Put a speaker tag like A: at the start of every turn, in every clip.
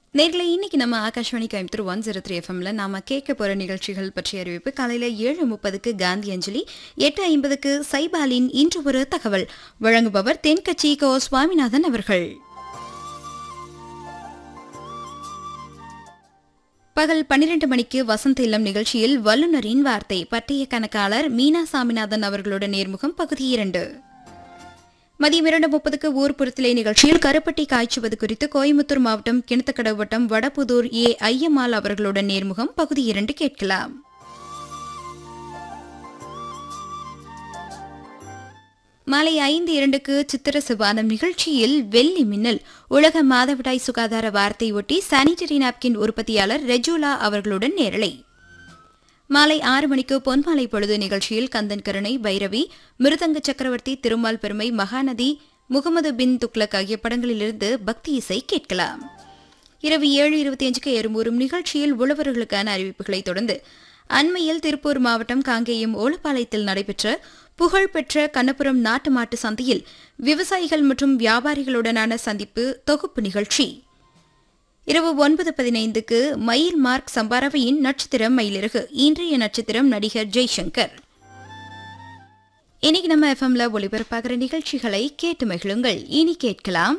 A: நேர்களை இன்னைக்கு நம்ம Akashvani Coimbatore one zero three எஃப்எம்ல நாம கேட்க போற நிகழ்ச்சிகள் பற்றிய அறிவிப்பு காலையில ஏழு முப்பதுக்கு காந்தி அஞ்சலி எட்டு ஐம்பதுக்கு சைபாலின் இன்று ஒரு தகவல் வழங்குபவர் தென்கட்சி கோ சுவாமிநாதன் அவர்கள் பகல் பன்னிரண்டு மணிக்கு வசந்த இல்லம் நிகழ்ச்சியில் வல்லுநரின் வார்த்தை பட்டய கணக்காளர் மீனா சாமிநாதன் அவர்களோட நேர்முகம் பகுதி இரண்டு மதியம் இரண்டு முப்பதுக்கு ஊர்புறத்திலே நிகழ்ச்சியில் கருப்பட்டி காய்ச்சுவது குறித்து கோயம்புத்தூர் மாவட்டம் கிணத்துக்கடவு வட்டம் வடபுதூர் ஏ ஐயம்மாள் அவர்களுடன் நேர்முகம் பகுதி இரண்டு கேட்கலாம் மாலை ஐந்து இரண்டுக்கு சித்திர சிவானம் நிகழ்ச்சியில் வெள்ளி மின்னல் உலக மாதவிடாய் சுகாதார வாரத்தை ஒட்டி சானிட்டரி நாப்கின் உற்பத்தியாளர் ரெஜூலா அவர்களுடன் நேரலை மாலை ஆறு மணிக்கு பொன்மாலை பொழுது நிகழ்ச்சியில் கந்தன் கருணை பைரவி மிருதங்க சக்கரவர்த்தி திருமால் பெருமை மகாநதி முகமது பின் துக்ளக் ஆகிய படங்களிலிருந்து பக்தி இசை கேட்கலாம் இரவு ஏழு இருபத்தி அஞ்சுக்கு எறும்பூரும் நிகழ்ச்சியில் உழவர்களுக்கான அறிவிப்புகளை தொடர்ந்து அண்மையில் திருப்பூர் மாவட்டம் காங்கேயம் ஓலப்பாளையத்தில் நடைபெற்ற புகழ்பெற்ற கண்ணபுரம் நாட்டு மாட்டு சந்தையில் விவசாயிகள் மற்றும் வியாபாரிகளுடனான சந்திப்பு தொகுப்பு நிகழ்ச்சி இரவு ஒன்பது பதினைந்துக்கு மயில் மார்க் சம்பாரவையின் நட்சத்திரம் மயிலிறகு இன்றைய நட்சத்திரம் நடிகர் ஜெய்சங்கர் இன்னைக்கு நம்ம எஃப்எம்ல ஒளிபரப்பாகிற நிகழ்ச்சிகளை கேட்டு மகிழுங்கள் இனி கேட்கலாம்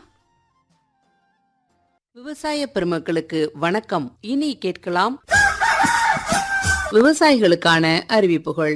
B: விவசாய பெருமக்களுக்கு வணக்கம் இனி கேட்கலாம் விவசாயிகளுக்கான அறிவிப்புகள்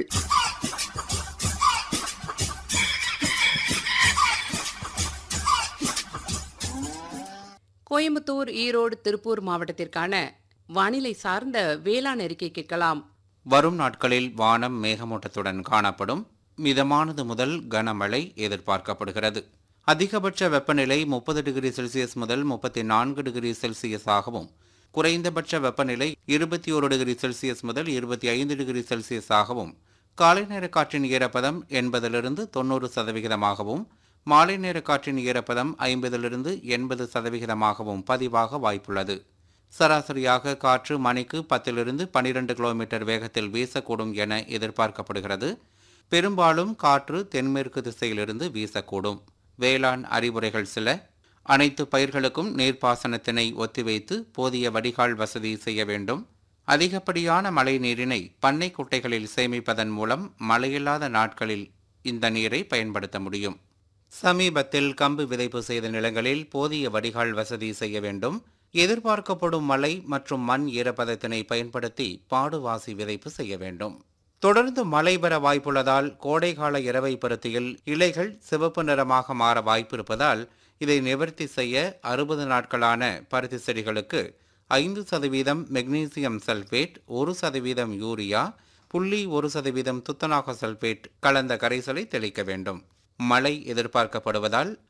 B: கோயம்புத்தூர் ஈரோடு திருப்பூர் மாவட்டத்திற்கான வானிலை சார்ந்த வேளாண் அறிக்கை கேட்கலாம்
C: வரும் நாட்களில் வானம் மேகமூட்டத்துடன் காணப்படும் மிதமானது முதல் கனமழை எதிர்பார்க்கப்படுகிறது அதிகபட்ச வெப்பநிலை முப்பது டிகிரி செல்சியஸ் முதல் முப்பத்தி நான்கு டிகிரி செல்சியஸாகவும் குறைந்தபட்ச வெப்பநிலை இருபத்தி ஒரு டிகிரி செல்சியஸ் முதல் இருபத்தி ஐந்து டிகிரி செல்சியஸாகவும் காலை நேர காற்றின் ஈரப்பதம் எண்பதிலிருந்து தொண்ணூறு சதவிகிதமாகவும் மாலை நேர காற்றின் ஈரப்பதம் ஐம்பதிலிருந்து எண்பது சதவிகிதமாகவும் பதிவாக வாய்ப்புள்ளது சராசரியாக காற்று மணிக்கு பத்திலிருந்து பனிரெண்டு கிலோமீட்டர் வேகத்தில் வீசக்கூடும் என எதிர்பார்க்கப்படுகிறது பெரும்பாலும் காற்று தென்மேற்கு திசையிலிருந்து வீசக்கூடும் வேளாண் அறிவுரைகள் சில அனைத்து பயிர்களுக்கும் நீர்ப்பாசனத்தினை ஒத்திவைத்து போதிய வடிகால் வசதி செய்ய வேண்டும் அதிகப்படியான மழை நீரினை பண்ணை குட்டைகளில் சேமிப்பதன் மூலம் மழையில்லாத நாட்களில் இந்த நீரை பயன்படுத்த முடியும் சமீபத்தில் கம்பு விதைப்பு செய்த நிலங்களில் போதிய வடிகால் வசதி செய்ய வேண்டும் எதிர்பார்க்கப்படும் மழை மற்றும் மண் ஈரப்பதத்தினை பயன்படுத்தி பாடுவாசி விதைப்பு செய்ய வேண்டும் தொடர்ந்து மழை பெற வாய்ப்புள்ளதால் கோடைகால இரவை பருத்தியில் இலைகள் சிவப்பு நிறமாக மாற வாய்ப்பிருப்பதால் இதை நிவர்த்தி செய்ய அறுபது நாட்களான பருத்தி செடிகளுக்கு ஐந்து சதவீதம் மெக்னீசியம் சல்பேட் ஒரு சதவீதம் யூரியா புள்ளி ஒரு சதவீதம் துத்தநாக சல்பேட் கலந்த கரைசலை தெளிக்க வேண்டும் மழை எதிர்பார்க்கப்படுவதால்